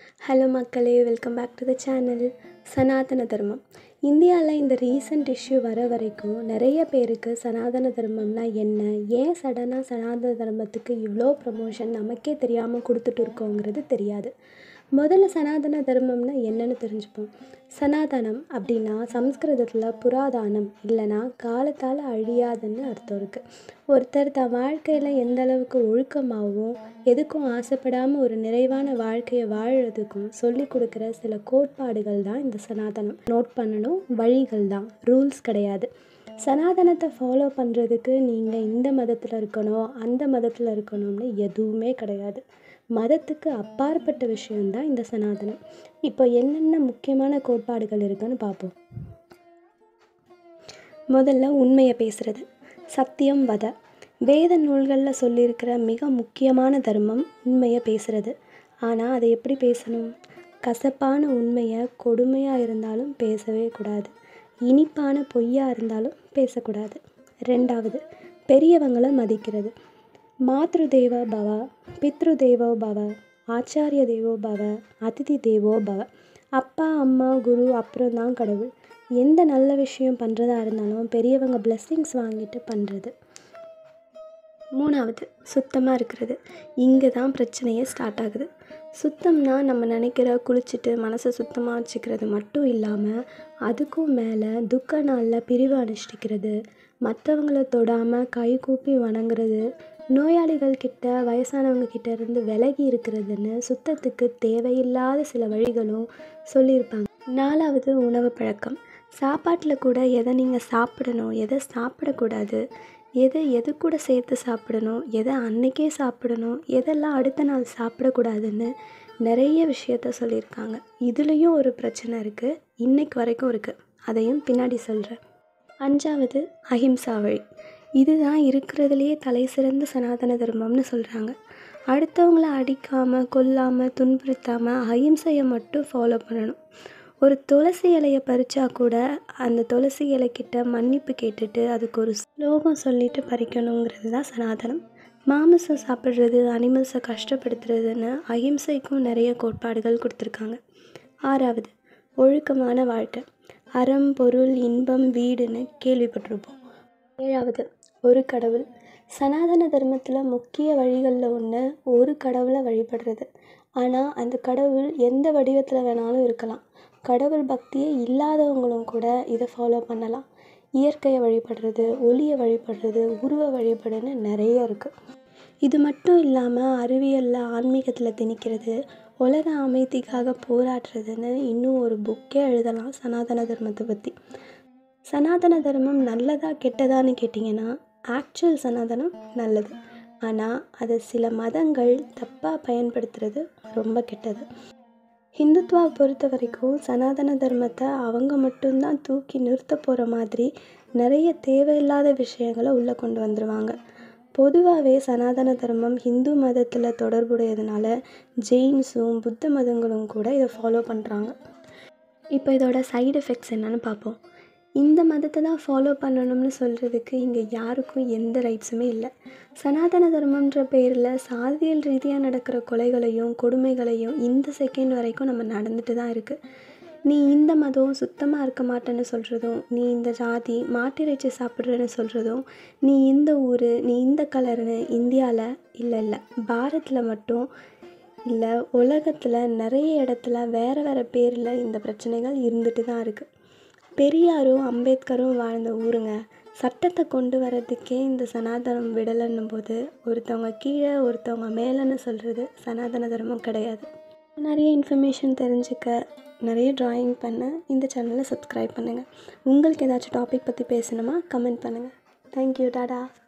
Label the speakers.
Speaker 1: hello மக்களே welcome back to the channel Sanatana Dharma இந்தியாவில் இந்த ரீசன்ட் இஷ்யூ வர வரைக்கும் நிறைய பேருக்கு சனாதன தர்மம்னா என்ன ஏன் சடனாக சனாதன தர்மத்துக்கு இவ்வளோ ப்ரமோஷன் நமக்கே தெரியாமல் கொடுத்துட்டு இருக்கோங்கிறது தெரியாது முதல்ல சனாதன தர்மம்னா என்னன்னு தெரிஞ்சுப்போம் சனாதனம் அப்படின்னா சம்ஸ்கிருதத்தில் புராதானம் இல்லைன்னா காலத்தால் அழியாதுன்னு அர்த்தம் இருக்குது ஒருத்தர் தன் வாழ்க்கையில் எந்த அளவுக்கு ஒழுக்கமாகவும் எதுக்கும் ஆசைப்படாமல் ஒரு நிறைவான வாழ்க்கையை வாழறதுக்கும் சொல்லி கொடுக்குற சில கோட்பாடுகள் தான் இந்த சனாதனம் நோட் பண்ணணும் வழிகள் தான் ரூல்ஸ் கிடையாது சனாதனத்தை ஃபாலோ பண்ணுறதுக்கு நீங்கள் இந்த மதத்தில் இருக்கணும் அந்த மதத்தில் இருக்கணும்னு எதுவுமே கிடையாது மதத்துக்கு அப்பாற்பட்ட விஷயந்தான் இந்த சனாதனம் இப்போ என்னென்ன முக்கியமான கோட்பாடுகள் இருக்குன்னு பார்ப்போம் முதல்ல உண்மையை பேசுகிறது சத்தியம் வத வேத நூல்களில் சொல்லியிருக்கிற மிக முக்கியமான தர்மம் உண்மையை பேசுகிறது ஆனால் அதை எப்படி பேசணும் கசப்பான உண்மையை கொடுமையாக இருந்தாலும் பேசவே கூடாது இனிப்பான பொய்யாக இருந்தாலும் பேசக்கூடாது ரெண்டாவது பெரியவங்களை மதிக்கிறது மாத்ரு தேவோ பவ பித்ரு தேவோ பவ ஆச்சாரிய தேவோ பவ அதிதி தேவோ பவ அப்பா அம்மா குரு அப்புறம் தான் கடவுள் எந்த நல்ல விஷயம் பண்ணுறதா இருந்தாலும் பெரியவங்க பிளெஸ்ஸிங்ஸ் வாங்கிட்டு பண்ணுறது மூணாவது சுத்தமாக இருக்கிறது இங்கே தான் பிரச்சனையே ஸ்டார்ட் ஆகுது சுத்தம்னா நம்ம நினைக்கிற குளிச்சுட்டு மனசை சுத்தமாக வச்சுக்கிறது மட்டும் இல்லாமல் அதுக்கும் மேலே துக்க நாளில் பிரிவு அனுஷ்டிக்கிறது மற்றவங்கள தொடாமல் கை கூப்பி வணங்குறது நோயாளிகள் கிட்ட வயசானவங்க கிட்ட இருந்து விலகி இருக்கிறதுன்னு சுத்தத்துக்கு தேவையில்லாத சில வழிகளும் சொல்லியிருப்பாங்க நாலாவது உணவு பழக்கம் சாப்பாட்டில் கூட எதை நீங்கள் சாப்பிடணும் எதை சாப்பிடக்கூடாது எதை எது கூட சேர்த்து சாப்பிடணும் எதை அன்னைக்கே சாப்பிடணும் எதெல்லாம் அடுத்த நாள் சாப்பிடக்கூடாதுன்னு நிறைய விஷயத்த சொல்லியிருக்காங்க இதுலேயும் ஒரு பிரச்சனை இருக்குது இன்னைக்கு வரைக்கும் இருக்குது அதையும் பின்னாடி சொல்கிறேன் அஞ்சாவது அஹிம்சா வழி இதுதான் இருக்கிறதுலையே தலை சிறந்த சனாதன தர்மம்னு சொல்கிறாங்க அடுத்தவங்கள அடிக்காமல் கொல்லாமல் துன்புறுத்தாமல் அஹிம்சையை மட்டும் ஃபாலோ பண்ணணும் ஒரு துளசி இலையை பறித்தா கூட அந்த துளசி இலைக்கிட்ட மன்னிப்பு கேட்டுட்டு அதுக்கு ஒரு ஸ்லோகம் சொல்லிட்டு பறிக்கணுங்கிறது தான் சனாதனம் மாமிசம் சாப்பிட்றது அனிமல்ஸை கஷ்டப்படுத்துறதுன்னு அஹிம்சைக்கும் நிறைய கோட்பாடுகள் கொடுத்துருக்காங்க ஆறாவது ஒழுக்கமான வாழ்க்கை அறம் பொருள் இன்பம் வீடுன்னு கேள்விப்பட்டிருப்போம் ஏழாவது ஒரு கடவுள் சனாதன தர்மத்தில் முக்கிய வழிகளில் ஒன்று ஒரு கடவுளை வழிபடுறது ஆனால் அந்த கடவுள் எந்த வடிவத்தில் வேணாலும் இருக்கலாம் கடவுள் பக்தியே இல்லாதவங்களும் கூட இதை ஃபாலோ பண்ணலாம் இயற்கையை வழிபடுறது ஒளியை வழிபடுறது உருவ வழிபடுன்னு நிறைய இருக்குது இது மட்டும் இல்லாமல் அறிவியலில் ஆன்மீகத்தில் திணிக்கிறது உலக அமைதிக்காக போராடுறதுன்னு இன்னும் ஒரு புக்கே எழுதலாம் சனாதன தர்மத்தை பற்றி சனாதன தர்மம் நல்லதா கெட்டதான்னு கேட்டிங்கன்னா ஆக்சுவல் சனாதனம் நல்லது ஆனால் அதை சில மதங்கள் தப்பாக பயன்படுத்துறது ரொம்ப கெட்டது ஹிந்துத்வா பொறுத்த வரைக்கும் சனாதன தர்மத்தை அவங்க மட்டும்தான் தூக்கி நிறுத்த போகிற மாதிரி நிறைய தேவையில்லாத விஷயங்களை உள்ளே கொண்டு வந்துடுவாங்க பொதுவாகவே சனாதன தர்மம் ஹிந்து மதத்தில் தொடர்புடையதுனால ஜெயின்ஸும் புத்த மதங்களும் கூட இதை ஃபாலோ பண்ணுறாங்க இப்போ இதோட சைடு எஃபெக்ட்ஸ் என்னென்னு பார்ப்போம் இந்த மதத்தை தான் ஃபாலோ பண்ணணும்னு சொல்கிறதுக்கு இங்கே யாருக்கும் எந்த ரைட்ஸுமே இல்லை சனாதன தர்மன்ற பேரில் சாதியல் ரீதியாக நடக்கிற கொலைகளையும் கொடுமைகளையும் இந்த செகண்ட் வரைக்கும் நம்ம நடந்துட்டு தான் இருக்குது நீ இந்த மதம் சுத்தமாக இருக்க மாட்டேன்னு சொல்கிறதும் நீ இந்த ஜாதி மாட்டிறைச்சி சாப்பிட்றேன்னு சொல்கிறதும் நீ இந்த ஊர் நீ இந்த கலர்னு இந்தியாவில் இல்லை இல்லை பாரத்தில் மட்டும் இல்லை உலகத்தில் நிறைய இடத்துல வேறு வேறு பேரில் இந்த பிரச்சனைகள் இருந்துட்டு தான் இருக்குது பெரியாரும் அம்பேத்கரும் வாழ்ந்த ஊருங்க சட்டத்தை கொண்டு வரதுக்கே இந்த சனாதனம் விடலைன்னும் போது ஒருத்தவங்க கீழே ஒருத்தவங்க மேலேன்னு சொல்கிறது சனாதன தர்மம் கிடையாது நிறைய இன்ஃபர்மேஷன் தெரிஞ்சுக்க நிறைய ட்ராயிங் பண்ண இந்த சேனலை சப்ஸ்கிரைப் பண்ணுங்கள் உங்களுக்கு ஏதாச்சும் டாபிக் பற்றி பேசணுமா கமெண்ட் பண்ணுங்கள் தேங்க்யூ டாடா